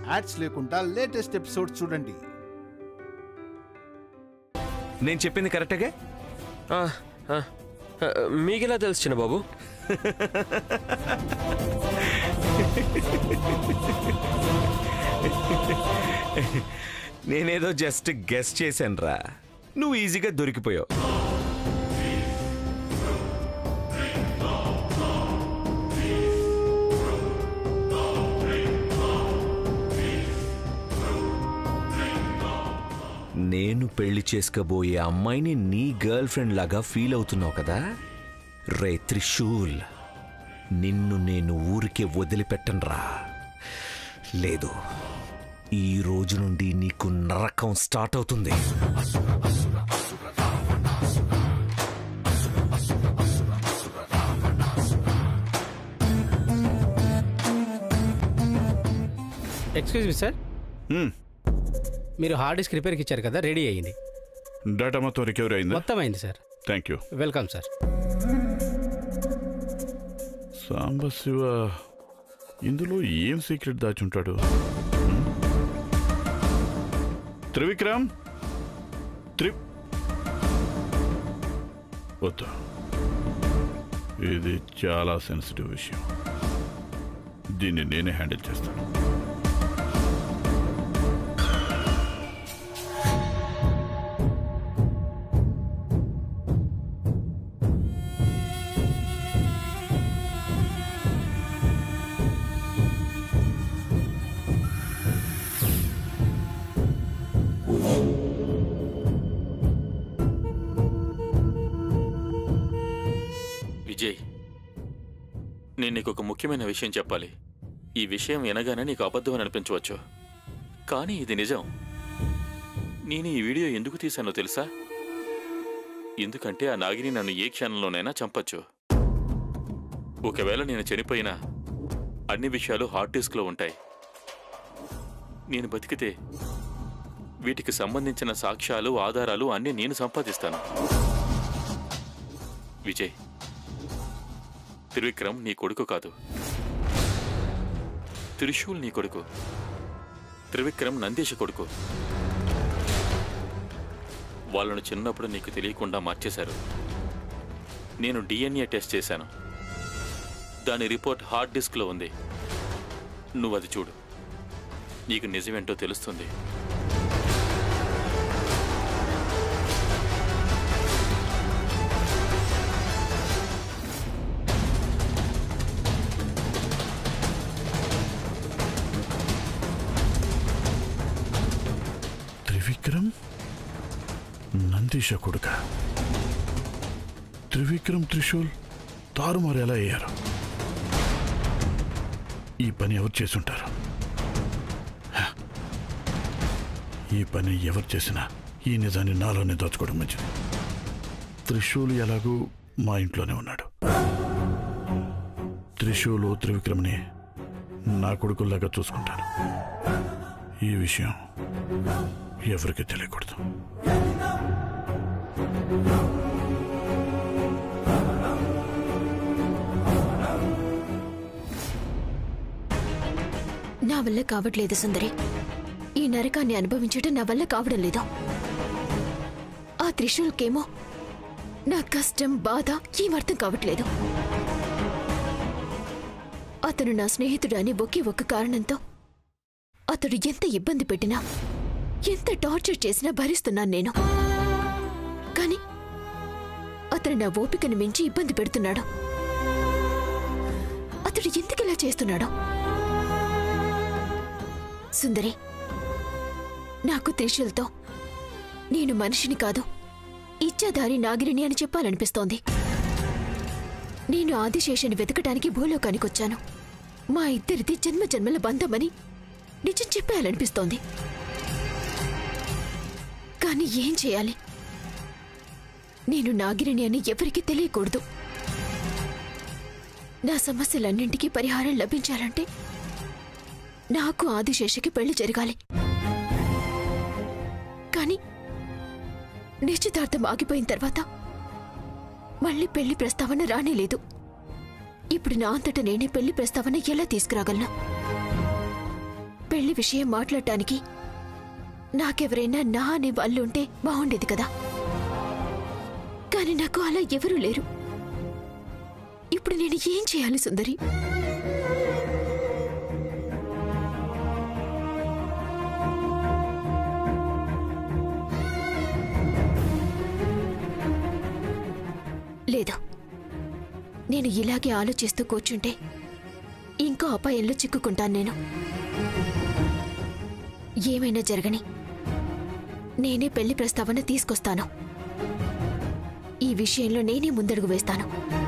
Ads లేకుండా latest episode చూడండి నేను చెప్పింది కరెక్ట్గా ఆ, ఆ, ఆ, మీకెలా తెలుసు చిన్న బాబు నేనేదో జస్ట్ గెస్ చేశాను రా నువ్వు ఈజీగా దొరికిపోయావు నేను పెళ్లి చేసుకోబోయే అమ్మాయిని నీ గర్ల్ ఫ్రెండ్ లాగా ఫీల్ అవుతున్నావు కదా రే త్రిశూల్ నిన్ను నేను ఊరికే వదిలిపెట్టనురా లేదు ఈ రోజు నుండి నీకు నరకం స్టార్ట్ అవుతుంది ఎక్స్క్యూజ్ మీ సార్ హ్మ్. మీరు హార్డ్ డిస్క్ రిపేర్కి ఇచ్చారు కదా రెడీ అయ్యింది డేటా మొత్తం రికవరీ అయిందా మొత్తం అయింది sir thank you welcome sir Sambasiva ఇందులో ఏం సీక్రెట్ దాచుంటాడు త్రివిక్రమ్ త్రి వద్దు ఇది చాలా సెన్సిటివ్ విషయం దీన్ని నేనే హ్యాండిల్ చేస్తాను విజయ్ నేను నీకు ఒక ముఖ్యమైన విషయం చెప్పాలి ఈ విషయం వినగానే నీకు అబద్ధం అని అనిపించవచ్చు కానీ ఇది నిజం నేను ఈ వీడియో ఎందుకు తీశానో తెలుసా ఎందుకంటే ఆ నాగిని నన్ను ఏ క్షణంలోనైనా చంపొచ్చు ఒకవేళ నేను చనిపోయినా అన్ని విషయాలు హార్డ్ డిస్క్లో ఉంటాయి నేను బతికితే వీటికి సంబంధించిన సాక్ష్యాలు ఆధారాలు అన్నీ నేను సంపాదిస్తాను విజయ్ త్రివిక్రమ్ నీ కొడుకు కాదు త్రిశూల్ నీ కొడుకు త్రివిక్రమ్ నందీష కొడుకు వాళ్ళను చిన్నప్పుడు నీకు తెలియకుండా మార్చేశారు నేను డిఎన్ఏ టెస్ట్ చేశాను దాని రిపోర్ట్ హార్డ్ డిస్క్లో ఉంది నువ్వు అది చూడు నీకు నిజమేంటో తెలుస్తుంది త్రివిక్రమ్ నందీష కొడుక త్రివిక్రమ్ త్రిశూల్ తారుమారు ఎలా అయ్యారు ఈ పని ఎవరు చేసుంటారు హ. ఈ పని ఎవరు చేసినా ఈ నిజాన్ని నాలోనే దాచుకోవడం మంచిది త్రిశూల్ ఎలాగూ మా ఇంట్లోనే ఉన్నాడు త్రిశూలు త్రివిక్రమ్ని నా కొడుకుల్లాగా చూసుకుంటాను ఈ విషయం ఎవరికి తెలియకూడదు నా వల్ల కావట్లేదు సుందరి ఈ నరకాన్ని అనుభవించడం నా వల్ల కావడం లేదు ఆ త్రిశూల్కేమో నా కష్టం బాధ ఏం అర్థం కావట్లేదు అతను నా స్నేహితుడు అని ఒకే ఒక్క కారణంతో అతడు ఎంత ఇబ్బంది పెట్టినా ఎంత టార్చర్ చేసినా భరిస్తున్నాను నేను కానీ అతను నా ఓపికను మించి ఇబ్బంది పెడుతున్నాడు అతడు ఎందుకు ఇలా చేస్తున్నాడు సుందరి నాకు త్రిశూల్తో నేను మనిషిని కాదు ఇచ్చాదారి నాగిరిని అని చెప్పాలనిపిస్తోంది నేను ఆదిశేషుని వెతకటానికి భూలోకానికి వచ్చాను మా ఇద్దరిది జన్మ జన్మల బంధమని నిజం చెప్పాలనిపిస్తోంది కానీ ఏం చేయాలి నేను నాగిరిని అని ఎవరికీ తెలియకూడదు నా సమస్యలన్నింటికీ పరిహారం లభించాలంటే నాకు ఆదిశేషకి పెళ్లి జరగాలి కానీ నిశ్చితార్థం ఆగిపోయిన తర్వాత మళ్ళీ పెళ్లి ప్రస్తావన రానేలేదు ఇప్పుడు నా అంతట నేనే పెళ్లి ప్రస్తావన ఎలా తీసుకురాగలను పెళ్లి విషయం మాట్లాడటానికి నాకెవరైనా నా అనే వాళ్ళు ఉంటే బాగుండేది కదా కానీ నాకు అలా ఎవరూ లేరు ఇప్పుడు నేను ఏం చేయాలి సుందరి లేదు నేను ఇలాగే ఆలోచిస్తూ కూర్చుంటే ఇంకో అపాయంలో చిక్కుకుంటాను నేను ఏమైనా జరగని నేనే పెళ్లి ప్రస్తావన తీసుకొస్తాను ఈ విషయంలో నేనే ముందడుగు వేస్తాను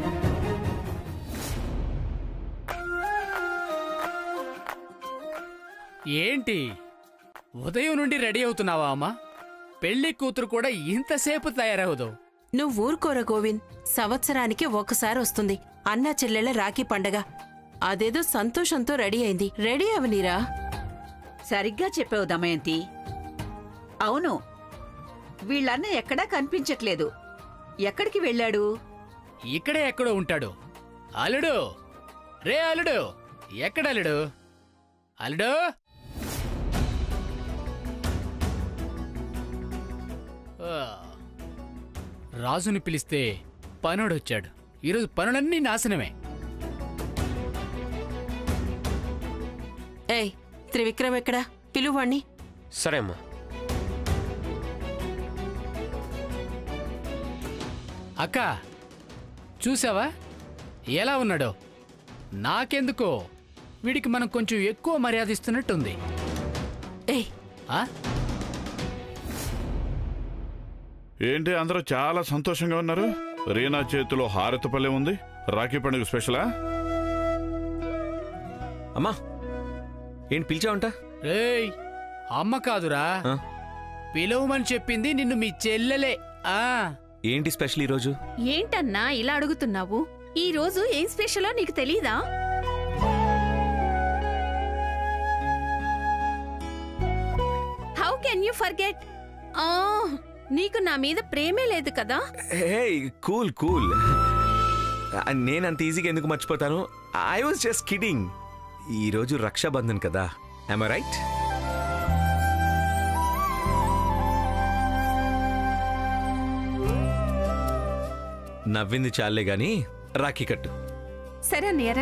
ఏంటి ఉదయం నుండి రెడీ అవుతున్నావా అమ్మా పెళ్లి కూతురు కూడా ఇంతసేపు తయారవదు నువ్వు ఊరుకోర గోవింద్ సంవత్సరానికి ఒకసారి వస్తుంది అన్నా చెల్లెళ్ళ రాఖీ పండగ అదేదో సంతోషంతో రెడీ అయింది రెడీ అవనీరా సరిగ్గా చెప్పావు దమయంతి అవును వీళ్ళన్న ఎక్కడా కనిపించట్లేదు ఎక్కడికి వెళ్ళాడు ఇక్కడే ఎక్కడో ఉంటాడు అల్లుడు రే అల్లుడు ఎక్కడ అల్లుడు అల్లుడు ఆ, రాజుని పిలిస్తే పనుడొచ్చాడు ఈరోజు పనులన్నీ నాశనమే ఏయ్ త్రివిక్రమ్ ఎక్కడా పిలువాణ్ణి సరే అమ్మా అక్క చూసావా ఎలా ఉన్నాడో నాకెందుకో వీడికి మనం కొంచెం ఎక్కువ మర్యాద ఇస్తున్నట్టుంది ఏయ్ ఆ? ఏంటి అందరూ చాలా సంతోషంగా ఉన్నారు రీనా చేతిలో హారతిపల్లె ఉంది రాఖీ పండుగ స్పెషలా అమ్మా ఏంటి పిలిచావంట రేయ్ అమ్మ కాదురా ఆ? పిలవమని చెప్పింది నిన్ను మీ చెల్లెలే ఆ ఏంటి స్పెషల్ ఈరోజు ఏంటన్నా ఇలా అడుగుతున్నావు ఈ రోజు ఏం స్పెషలో నీకు తెలీదా హౌ కెన్ యూ ఫర్గెట్ నీకు నా మీద ప్రేమే లేదు కదా హే కూల్ కూల్ నేను అంత ఈజీగా ఎందుకు మర్చిపోతాను ఐ వాజ్ జస్ట్ కిడింగ్ ఈరోజు రక్షాబంధన్ కదా ఐ రైట్ నవ్వింది చాలే గాని రాఖీ కట్టు సరే అన్నయ్యరా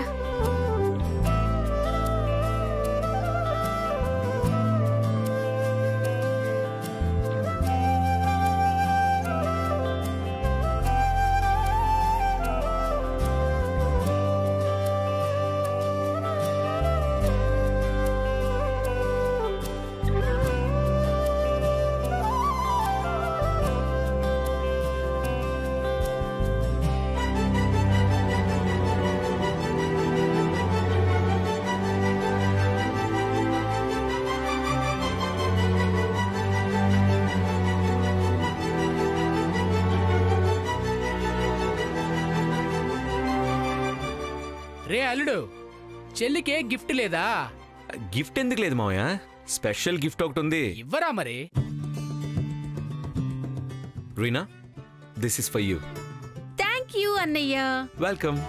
రే అల్లుడు చెల్లికే గిఫ్ట్ లేదా గిఫ్ట్ ఎందుకు లేదు మావయ్య స్పెషల్ గిఫ్ట్ ఒకటి ఉంది ఇవ్వరా మరి Reena this is for you thank you అన్నయ్య వెల్కమ్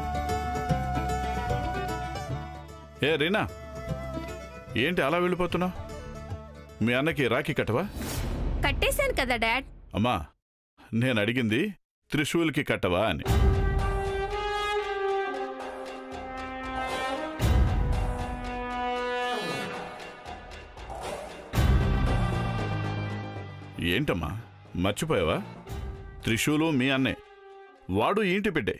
ఏ రీనా ఏంటి అలా వెళ్ళిపోతున్నావు మీ అన్నకి రాఖీ కట్టవా కట్టేశాను కదా డాడ్ అమ్మా నేను అడిగింది త్రిశూల్కి కట్టవా అని ఏంటమ్మా మర్చిపోయావా త్రిశూలు మీ అన్నే వాడు ఇంటి బిడ్డే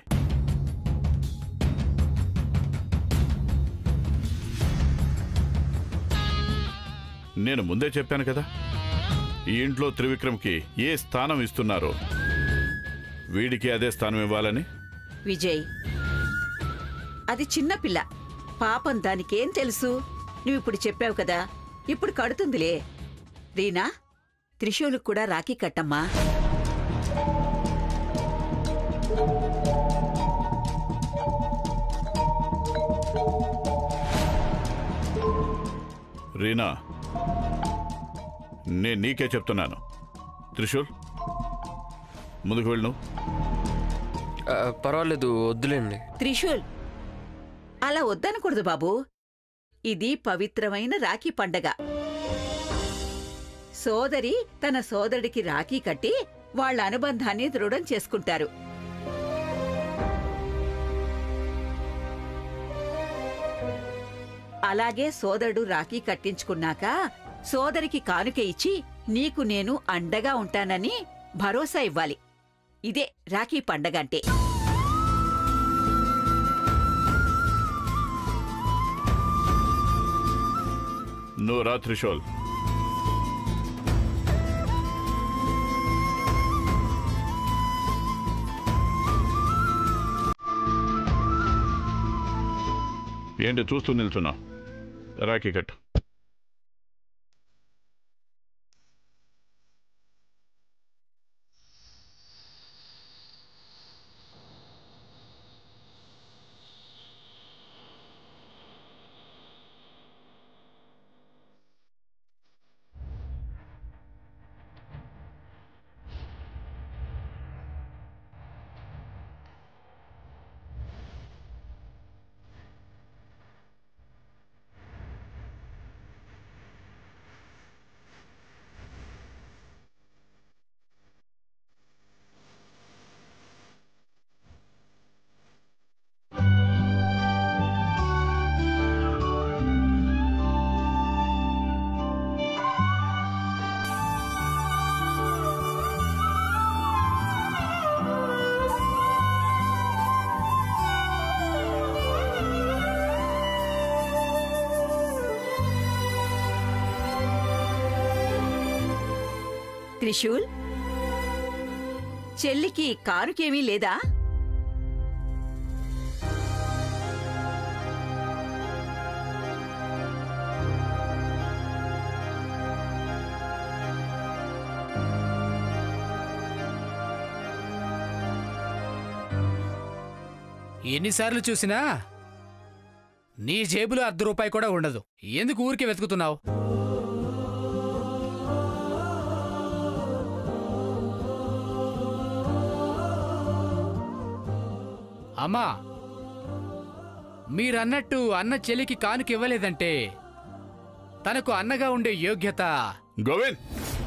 నేను ముందే చెప్పాను కదా ఈ ఇంట్లో త్రివిక్రమ్కి ఏ స్థానం ఇస్తున్నారో వీడికి అదే స్థానం ఇవ్వాలని విజయ్ అది చిన్న పిల్ల పాపం దానికేం తెలుసు నువ్విప్పుడు చెప్పావు కదా ఇప్పుడు కడుతుందిలే రీనా త్రిశూలుకు కూడా రాఖీ కట్టమ్మా రీనా నేను నీకే చెప్తున్నాను త్రిశూల్ ముందుకు వెళ్ళు నువ్వు. ఆ, పర్వాలేదు వద్దులేండి త్రిశూల్ అలా వద్దనకూడదు బాబు ఇది పవిత్రమైన రాఖీ పండగ సోదరి తన సోదరుడికి రాఖీ కట్టి వాళ్ళ అనుబంధాన్ని దృఢం చేసుకుంటారు అలాగే సోదరుడు రాఖీ కట్టించుకున్నాక సోదరికి కానుక ఇచ్చి నీకు నేను అండగా ఉంటానని భరోసా ఇవ్వాలి ఇదే రాఖీ పండగ అంటే నువ్వు రా త్రిశూల్ ఏంటి చూస్తూ నిల్చున్నావు రాఖీ కట్టు త్రిశూల్ చెల్లికి కానుకేమీ లేదా ఎన్నిసార్లు చూసినా నీ జేబులో అర్ధ రూపాయి కూడా ఉండదు ఎందుకు ఊరికి వెతుకుతున్నావు అమ్మా మీరన్నట్టు అన్న చెల్లికి కానుక ఇవ్వలేదంటే తనకు అన్నగా ఉండే యోగ్యత గోవింద్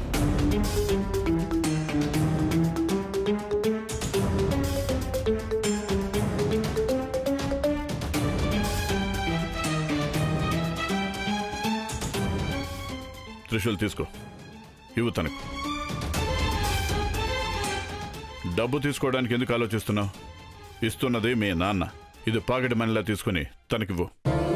త్రిశూల్ తీసుకో ఇవ్వు తనకు డబ్బు తీసుకోవడానికి ఎందుకు ఆలోచిస్తున్నావు ఇస్తున్నది మీ నాన్న ఇది పాకెట్ మనీలా తీసుకుని తనకివ్వు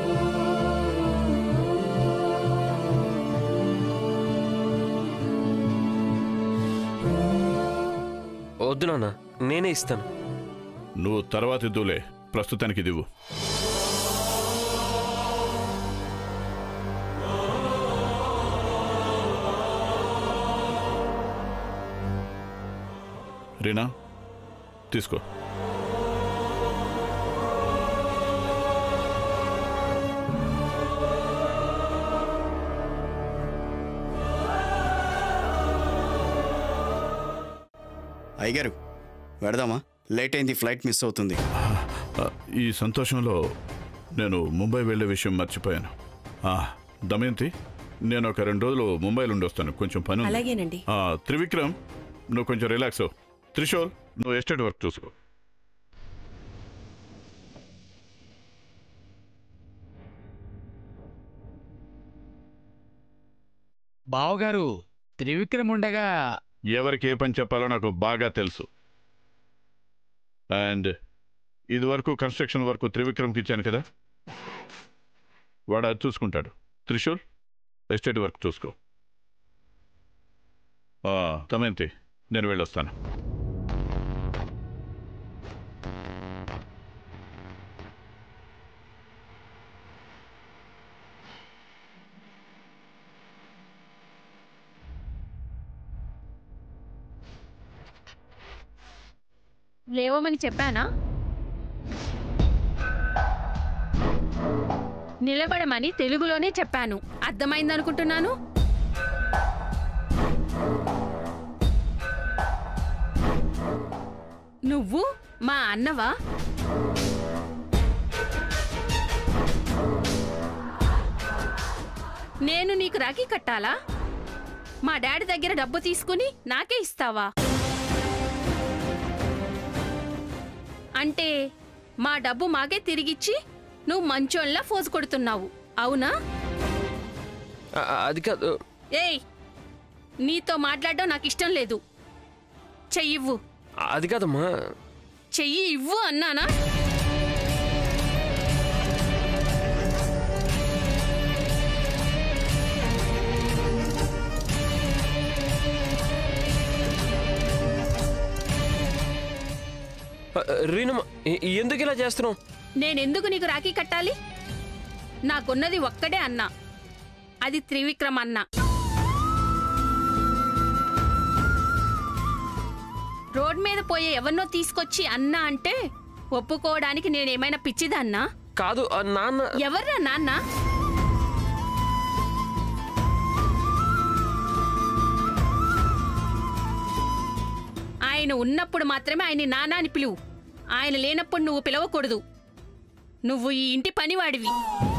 వద్దు నాన్న నేనే ఇస్తాను నువ్వు తర్వాత ఇద్దులే ప్రస్తుతానికి ఇది ఇవ్వు రీనా తీసుకో అయ్యగారు వెడదామా లేట్ అయింది ఫ్లైట్ మిస్ అవుతుంది ఆ, ఈ సంతోషంలో నేను ముంబై వెళ్ళే విషయం మర్చిపోయాను ఆ, దమయంతి నేను ఒక రెండు రోజులు ముంబైలో ఉండొస్తాను కొంచెం పని ఉంది. అలాగేనండి ఆ, త్రివిక్రమ్ నువ్వు కొంచెం రిలాక్స్ అవ్వు త్రిశూల్ నువ్వు ఎస్టేట్ వర్క్ చూసుకో బావగారు త్రివిక్రమ్ ఉండగా ఎవరికి ఏ పని చెప్పాలో నాకు బాగా తెలుసు అండ్ ఇది వరకు కన్స్ట్రక్షన్ వరకు త్రివిక్రమ్కి ఇచ్చాను కదా వాడు అది చూసుకుంటాడు త్రిశూల్ ఎస్టేట్ వర్క్ చూసుకో ఆ, దమయంతి నేను వెళ్ళొస్తాను లేవమని చెప్పానా నిలబడమని తెలుగులోనే చెప్పాను అర్థమైందనుకుంటున్నాను నువ్వు మా అన్నవా నేను నీకు రాఖీ కట్టాలా మా డాడీ దగ్గర డబ్బు తీసుకుని నాకే ఇస్తావా అంటే మా డబ్బు మాకే తిరిగిచ్చి నువ్వు మంచోళ్ళ ఫోజు కొడుతున్నావు అవునా ఆ, అది కాదు ఏయ్ నీతో మాట్లాడడం నాకు ఇష్టం లేదు చెయ్యివ్వు అది కాదమ్మా చెయ్యి ఇవ్వు అన్నానా ఆ, రీనమ్మ ఎ- ఎందుకు ఇలా చేస్తున్నావు నేనెందుకు నీకు రాఖీ కట్టాలి నాకున్నది ఒక్కడే అన్న అది త్రివిక్రమ్ అన్న రోడ్ మీద పోయే ఎవరినో తీసుకొచ్చి అన్న అంటే ఒప్పుకోవడానికి నేనేమైనా పిచ్చిదన్నా కాదు ఆ నాన్న ఎవర్రా నాన్న ఆయన ఉన్నప్పుడు మాత్రమే ఆయన నాన్న అని పిలువు ఆయన లేనప్పుడు నువ్వు పిలవకూడదు నువ్వు ఈ ఇంటి పనివాడివి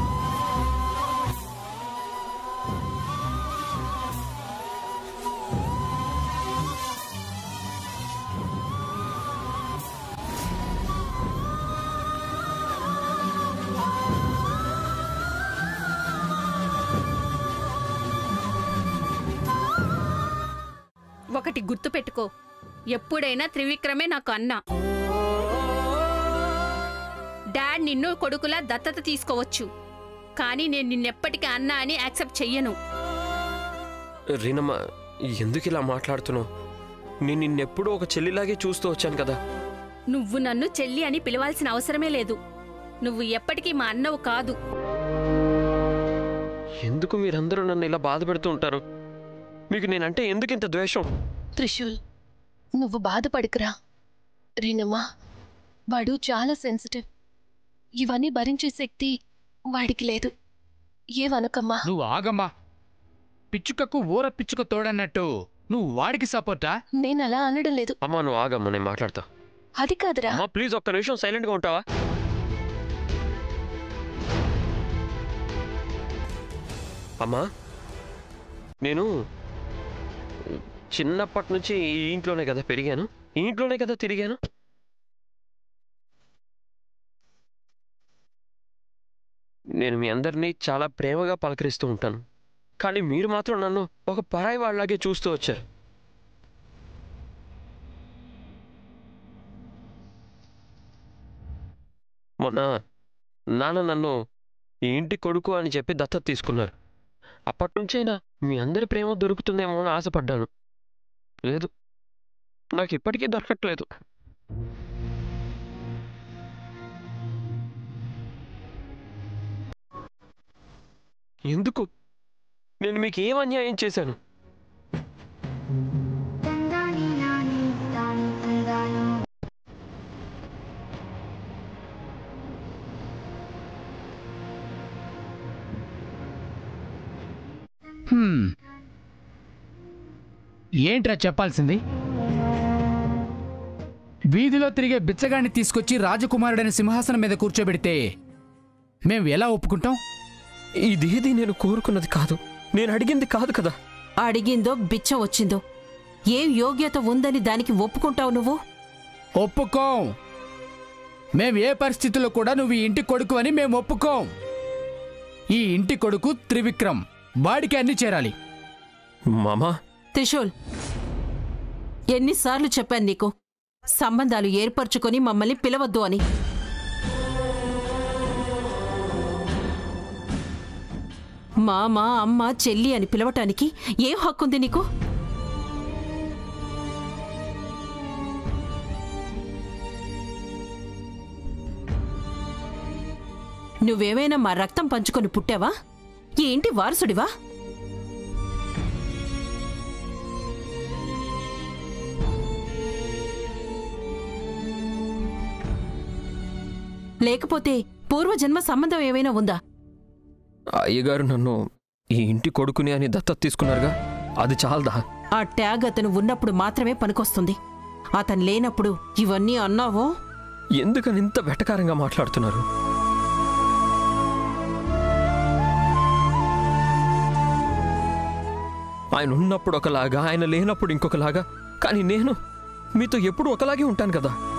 ఒకటి గుర్తుపెట్టుకో ఎప్పుడైనా త్రివిక్రమే నాకు అన్న డాడ్ నిన్ను కొడుకులా దత్తత తీసుకోవచ్చు కానీ నేను నిన్నెప్పటికీ అన్న అని యాక్సెప్ట్ చెయ్యను రీనమ్మ ఎందుకు ఇలా మాట్లాడుతున్నావు నేను నిన్నెప్పుడూ ఒక చెల్లిలాగే చూస్తూ వచ్చాను కదా నువ్వు నన్ను చెల్లి అని పిలవాల్సిన అవసరమే లేదు నువ్వు ఎప్పటికీ మా అన్నవు కాదు ఎందుకు మీరందరూ నన్ను ఇలా బాధ పెడుతూ ఉంటారు మీకు నేనంటే ఎందుకు ఇంత ద్వేషం త్రిశూల్ నువ్వు బాధపడకురా రీనమ్మా వాడు చాలా సెన్సిటివ్ ఇవన్నీ భరించే శక్తి వాడికి లేదు ఏవనకమ్మా నువ్వు ఆగమ్మా పిచ్చుకకు ఊర పిచ్చుక తోడన్నట్టు నువ్వు వాడికి సపోర్టా నేను అలా అనడం లేదు అమ్మా నువ్వు ఆగమ్మా నేను మాట్లాడతా అది కాదురా అమ్మా ప్లీజ్ ఒక్క నిమిషం సైలెంట్గా ఉంటావా అమ్మా నేను చిన్నప్పటి నుంచి ఈ ఇంట్లోనే కదా పెరిగాను ఈ ఇంట్లోనే కదా తిరిగాను నేను మీ అందరినీ చాలా ప్రేమగా పలకరిస్తూ ఉంటాను కానీ మీరు మాత్రం నన్ను ఒక పరాయి వాళ్ళలాగే చూస్తూ వచ్చారు మొన్న నాన్న నన్ను ఈ ఇంటి కొడుకు అని చెప్పి దత్తత తీసుకున్నారు అప్పటి నుంచైనా మీ అందరి ప్రేమ దొరుకుతుందేమో అని ఆశపడ్డాను లేదు నాకు ఇప్పటికీ దొరకట్లేదు ఎందుకు నేను మీకు ఏం అన్యాయం చేశాను హ్మ్. ఏంట్రా చెప్పాల్సింది వీధిలో తిరిగే బిచ్చగాన్ని తీసుకొచ్చి రాజకుమారుడైన సింహాసనం మీద కూర్చోబెడితే మేం ఎలా ఒప్పుకుంటాం ఇదేది నేను కోరుకున్నది కాదు నేను అడిగింది కాదు కదా అడిగిందో బిచ్చం వచ్చిందో ఏం యోగ్యత ఉందని దానికి ఒప్పుకుంటావు నువ్వు ఒప్పుకోం మేం ఏ పరిస్థితుల్లో కూడా నువ్వు ఈ ఇంటి కొడుకు అని మేము ఒప్పుకోం ఈ ఇంటి కొడుకు త్రివిక్రమ్ వాడికి అన్ని చేరాలి మామా త్రిశూల్ ఎన్నిసార్లు చెప్పాను నీకు సంబంధాలు ఏర్పరచుకొని మమ్మల్ని పిలవద్దు అని మామ అమ్మ చెల్లి అని పిలవటానికి ఏం హక్కుంది నీకు నువ్వేమైనా మా రక్తం పంచుకొని పుట్టావా ఈ ఇంటి వారసుడివా లేకపోతే పూర్వజన్మ సంబంధం ఏమైనా ఉందా అయ్యగారు నన్ను ఈ ఇంటి కొడుకుని అని దత్తత తీసుకున్నారుగా అది చాలదా ఆ ట్యాగ్ అతను ఉన్నప్పుడు మాత్రమే పనికొస్తుంది అతను లేనప్పుడు ఇవన్నీ అన్నావో ఎందుకని ఇంత వెటకారంగా మాట్లాడుతున్నారు ఆయన ఉన్నప్పుడు ఒకలాగా ఆయన లేనప్పుడు ఇంకొకలాగా కానీ నేను మీతో ఎప్పుడు ఒకలాగే ఉంటాను కదా